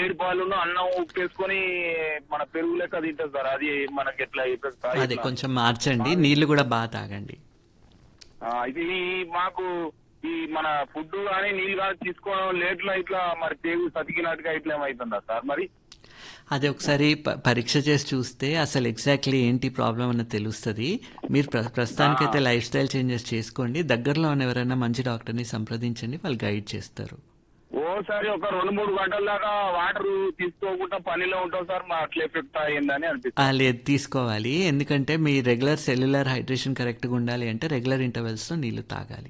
వేడి పాలను అన్నం ఉప్పేసుకొని మన పెరుగు లెక్క తింటారు సార్ అది మనకి ఎట్లా అవుతుంది సార్ అదే ఇట్లా? కొంచెం మార్చండి నీళ్లు కూడా బాగా తాగండి ఆ, ఇది మాకు ఈ మన ఫుడ్ కానీ నీళ్ళు కానీ తీసుకోవడం లేట్లా ఇట్లా మరి పేగు సతికినట్టుగా ఇట్లా ఏమవుతుందా సార్ మరి అది ఒకసారి ప- పరీక్ష చేసి చూస్తే అసలు ఎగ్జాక్ట్లీ ఏంటి ప్రాబ్లం అన్నది తెలుస్తుంది మీరు ప్ర ప్రస్తుతానికైతే లైఫ్ స్టైల్ చేంజెస్ చేసుకోండి దగ్గరలో ఉన్న ఎవరైనా మంచి డాక్టర్ని సంప్రదించండి వాళ్ళు గైడ్ చేస్తారు ఓసారి ఒక రెండు మూడు గంటల దాకా వాటర్ తీసుకోకుండా పనిలో ఉంటాం సార్ మా అట్లా ఎఫెక్ట్ అయ్యిందని అనిపిస్తుంది ఆ, లేదు తీసుకోవాలి ఎందుకంటే మీ రెగ్యులర్ సెల్యులర్ హైడ్రేషన్ కరెక్ట్గా ఉండాలి అంటే రెగ్యులర్ ఇంటర్వెల్స్లో నీళ్లు తాగాలి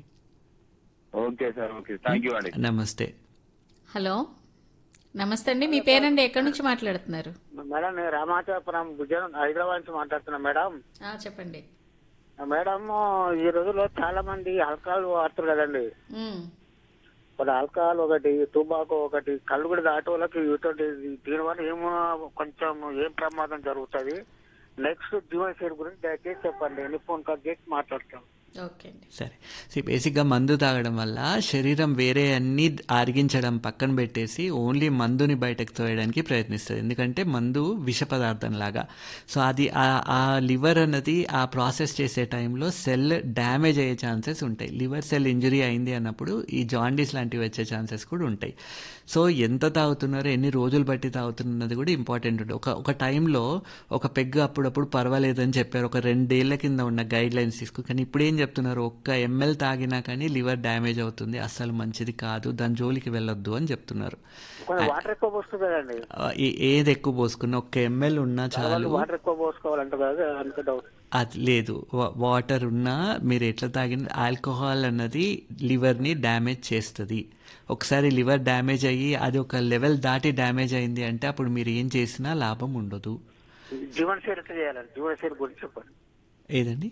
okay sir okay thank you అండి నమస్తే హలో నమస్తే అండి మీ పేరండి ఎక్కడి నుంచి మాట్లాడుతున్నారు మేడం నేను రామాచాపురం భుజనం హైదరాబాద్ నుంచి మాట్లాడుతున్నా మేడం ఆ, చెప్పండి మేడం ఈ రోజుల్లో చాలా మంది ఆల్కహాల్ వాడుతారు కదండి ఉమ్, ఒకటి ఆల్కహాల్ ఒకటి టుబాకో ఒకటి కళ్ళు కూడా దాటే వాళ్ళకి ఇటువంటి దీనివల్ల ఏమో కొంచెం ఏం ప్రమాదం జరుగుతుంది నెక్స్ట్ జీవన్ షేర్ గురించి దయచేసి చెప్పండి ఎన్ని ఫోన్ కాల్ చేసి మాట్లాడతాం ఓకే అండి సరే సి బేసిక్గా మందు తాగడం వల్ల శరీరం వేరే అన్ని ఆరిగించడం పక్కన పెట్టేసి ఓన్లీ మందుని బయటకు తోయడానికి ప్రయత్నిస్తుంది ఎందుకంటే మందు విష పదార్థం లాగా సో అది ఆ- ఆ లివర్ అన్నది ఆ ప్రాసెస్ చేసే టైంలో సెల్ డ్యామేజ్ అయ్యే ఛాన్సెస్ ఉంటాయి లివర్ సెల్ ఇంజురీ అయింది అన్నప్పుడు ఈ జాండీస్ లాంటివి వచ్చే ఛాన్సెస్ కూడా ఉంటాయి సో ఎంత తాగుతున్నారో ఎన్ని రోజులు బట్టి తాగుతున్నది కూడా ఇంపార్టెంట్ ఉంటుంది ఒక ఒక టైంలో ఒక పెగ్గు అప్పుడప్పుడు పర్వాలేదని చెప్పారు ఒక రెండేళ్ల కింద ఉన్న గైడ్ లైన్స్ తీసుకు కానీ ఇప్పుడు ఏం చెప్తున్నారు ఒక్క ఎంఎల్ తాగినా కానీ లివర్ డ్యామేజ్ అవుతుంది అస్సలు మంచిది కాదు దాని జోలికి వెళ్ళొద్దు అని చెప్తున్నారు కొంచెం వాటర్ ఎక్కువ పోస్తుంది కదండి ఆ, ఏ- ఏది ఎక్కువ పోసుకున్నా ఒక్క ఎంఎల్ ఉన్నా చాలు వాటర్ ఎక్కువ పోసుకోవాలంట కదా అందుకే డౌట్ అది లేదు వా- వాటర్ ఉన్నా మీరు ఎట్లా తాగిన ఆల్కహాల్ అన్నది లివర్ని డ్యామేజ్ చేస్తుంది ఒకసారి లివర్ డ్యామేజ్ అయ్యి అది ఒక లెవెల్ దాటి డ్యామేజ్ అయింది అంటే అప్పుడు మీరు ఏం చేసినా లాభం ఉండదు జీవన్ షేర్ ఎట్లా చేయాలండి జీవన్ షేర్ గురించి చెప్పండి ఏదండి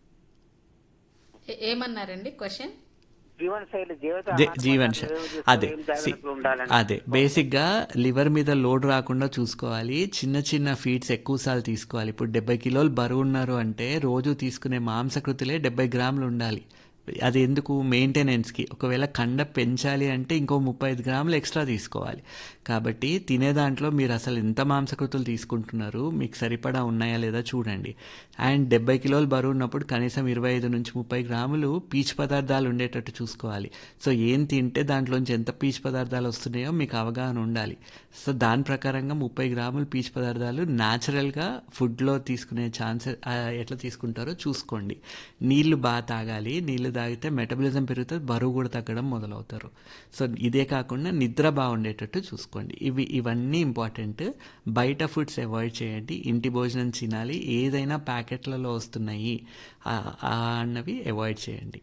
ఏ- ఏమన్నారండి క్వశ్చన్ జీవన శైలి జీవిత జీ- ఆహార జీవన్ పద్ధతులు శైలి. ఏమి చేసుకోవాలి, అదే ఏం సి- జాగ్రత్తలు ఉండాలని అదే బేసిక్గా లివర్ మీద లోడ్ రాకుండా చూసుకోవాలి చిన్న చిన్న ఫీడ్స్ ఎక్కువ సార్లు తీసుకోవాలి ఇప్పుడు డెబ్బై కిలోలు బరువు ఉన్నారు అంటే రోజు తీసుకునే మాంసకృతులే డెబ్బై గ్రాములు ఉండాలి అది ఎందుకు మెయింటెనెన్స్కి ఒకవేళ కండ పెంచాలి అంటే ఇంకో ముప్పై ఐదు గ్రాములు ఎక్స్ట్రా తీసుకోవాలి కాబట్టి తినే దాంట్లో మీరు అసలు ఎంత మాంసకృతులు తీసుకుంటున్నారు మీకు సరిపడా ఉన్నాయా లేదా చూడండి అండ్ డెబ్బై కిలోలు బరువు ఉన్నప్పుడు కనీసం ఇరవై ఐదు నుంచి ముప్పై గ్రాములు పీచు పదార్థాలు ఉండేటట్టు చూసుకోవాలి సో ఏం తింటే దాంట్లోంచి ఎంత పీచు పదార్థాలు వస్తున్నాయో మీకు అవగాహన ఉండాలి సో దాని ప్రకారంగా ముప్పై గ్రాములు పీచు పదార్థాలు న్యాచురల్గా ఫుడ్లో తీసుకునే ఛాన్సెస్ ఎట్లా తీసుకుంటారో చూసుకోండి నీళ్లు బాగా తాగాలి నీళ్లు తాగితే మెటబలిజం పెరుగుతుంది బరువు కూడా తగ్గడం మొదలవుతారు సో ఇదే కాకుండా నిద్ర బాగుండేటట్టు చూసుకోండి ఇవి ఇవన్నీ ఇంపార్టెంట్ బయట ఫుడ్స్ అవాయిడ్ చేయండి ఇంటి భోజనం తినాలి ఏదైనా ప్యాకెట్లలో వస్తున్నాయి ఆ- ఆ అన్నవి అవాయిడ్ చేయండి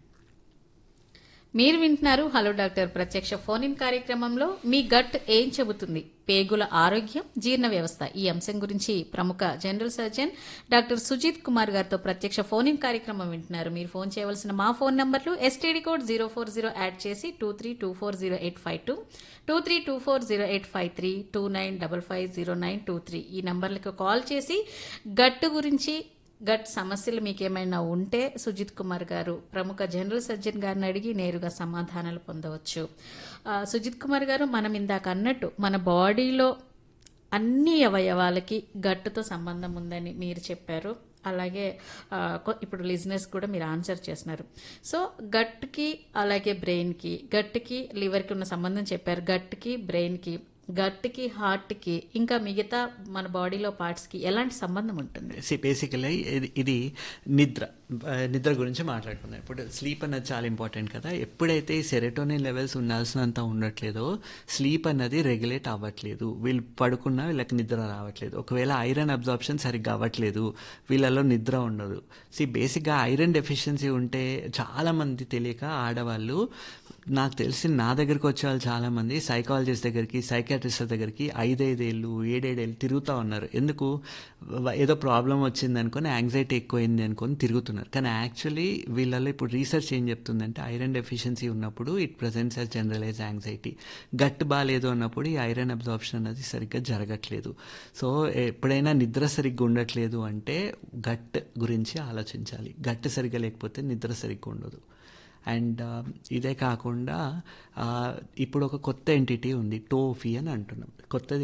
మీరు వింటున్నారు హలో డాక్టర్ ప్రత్యక్ష ఫోన్ ఇన్ కార్యక్రమంలో మీ గట్ ఏం చెబుతుంది పేగుల ఆరోగ్యం జీర్ణ వ్యవస్థ ఈ అంశం గురించి ప్రముఖ general surgeon doctor Sujith Kumar గారితో ప్రత్యక్ష ఫోన్ ఇన్ కార్యక్రమం వింటున్నారు మీరు ఫోన్ చేయవలసిన మా ఫోన్ నంబర్లు STD code zero four zero add చేసి two three two four zero eight five two two three two four zero eight five three two nine double five zero nine two three ఈ నంబర్లకు call చేసి గట్టు గురించి gut సమస్యలు మీకు ఏమైనా ఉంటే సుజిత్ కుమార్ గారు ప్రముఖ జనరల్ సర్జన్ గారిని అడిగి నేరుగా సమాధానాలు పొందవచ్చు ఆ, సుజిత్ కుమార్ గారు మనం ఇందాక అన్నట్టు మన బాడీలో అన్ని అవయవాలకి గట్టుతో సంబంధం ఉందని మీరు చెప్పారు అలాగే ఆ, కొ- ఇప్పుడు లిజినెస్ కూడా మీరు ఆన్సర్ చేస్తున్నారు సో గట్కి అలాగే బ్రెయిన్కి గట్కి లివర్కి ఉన్న సంబంధం చెప్పారు గట్కి బ్రెయిన్కి గట్కి హార్ట్కి ఇంకా మిగతా మన బాడీలో పార్ట్స్కి ఎలాంటి సంబంధం ఉంటుంది బేసికలీ ఇది ఇది నిద్ర ఆ, నిద్ర గురించి మాట్లాడుకుందాం ఇప్పుడు స్లీప్ అన్నది చాలా ఇంపార్టెంట్ కదా ఎప్పుడైతే ఈ సెరెటోనిన్ లెవెల్స్ ఉండాల్సినంత ఉండట్లేదో స్లీప్ అన్నది రెగ్యులేట్ అవ్వట్లేదు వీళ్ళు పడుకున్నా వీళ్ళకి నిద్ర రావట్లేదు ఒకవేళ ఐరన్ అబ్జార్ప్షన్ సరిగ్గా అవ్వట్లేదు వీళ్ళలో నిద్ర ఉండదు సి బేసిక్గా ఐరన్ డెఫిషియన్సీ ఉంటే చాలా మంది తెలియక ఆడవాళ్ళు నాకు తెలిసి నా దగ్గరికి వచ్చే వాళ్ళు చాలామంది సైకాలజిస్ట్ దగ్గరికి సైకాట్రిస్ట్ దగ్గరికి ఐదైదేళ్ళు ఏడేడేళ్ళు తిరుగుతూ ఉన్నారు ఎందుకు వ- ఏదో ప్రాబ్లం వచ్చింది అనుకొని యాంగ్జైటీ ఎక్కువైంది అనుకొని తిరుగుతున్నారు కానీ యాక్చువల్లీ వీళ్ళలో ఇప్పుడు రీసెర్చ్ ఏం చెప్తుందంటే ఐరన్ డెఫిషియన్సీ ఉన్నప్పుడు it presents as generalize anxiety gut బాగాలేదు అన్నప్పుడు ఈ ఐరన్ అబ్జార్ప్షన్ అనేది సరిగ్గా జరగట్లేదు సో ఎప్పుడైనా నిద్ర సరిగ్గా ఉండట్లేదు అంటే గట్ గురించి ఆలోచించాలి గట్ సరిగ్గా లేకపోతే నిద్ర సరిగ్గా ఉండదు అండ్ ఇదే కాకుండా ఆ, ఇప్పుడు ఒక కొత్త ఎంటిటీ ఉంది టోఫీ అని అంటున్నాం కొత్తది